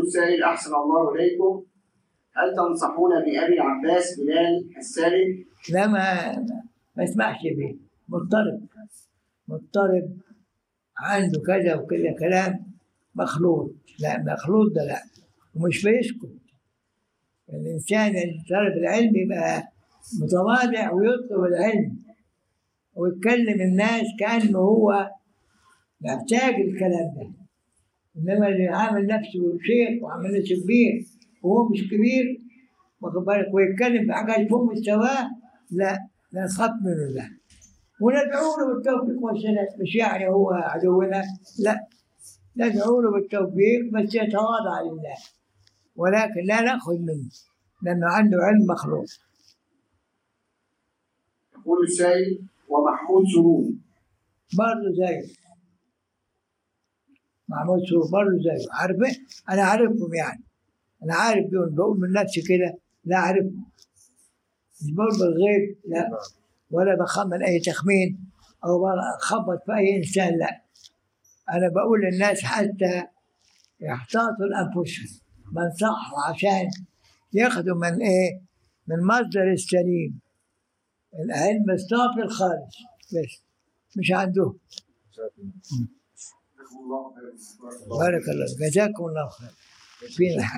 السائل أحسن الله إليكم هل تنصحون بأبي العباس بلال السالم؟ لا ما ما اسمعش بيه مضطرب مضطرب عنده كذا وكذا كلام مخلوط لا مخلوط ده لا ومش بيسكت الإنسان اللي طالب العلم يبقى متواضع ويطلب العلم ويتكلم الناس كأنه هو محتاج الكلام ده إنما اللي عامل نفسه شيخ وعامل نفسه كبير وهو مش كبير واخد بالك ويتكلم في حاجات فوق مستواه لا لا نخاف منه ده وندعو له بالتوفيق والسداد مش يعني هو عدونا لا ندعو له بالتوفيق بس يتواضع لله ولكن لا ناخذ منه لانه عنده علم مخلوق يقول السائل ومحمود سرور برضه زيه محمود سرور برضه زيه عارفين انا عارفهم يعني انا عارف دول بقول من نفسي كده لا اعرفهم مش بقول بالغيب لا ولا بخمن اي تخمين او بخبط في اي انسان لا انا بقول للناس حتى يحتاطوا لانفسهم بنصحهم عشان ياخدوا من ايه من مصدر السليم العلم الصافي الخالص بس مش عندهم جزاكم الله خيرا بارك الله جزاكم الله خير فينا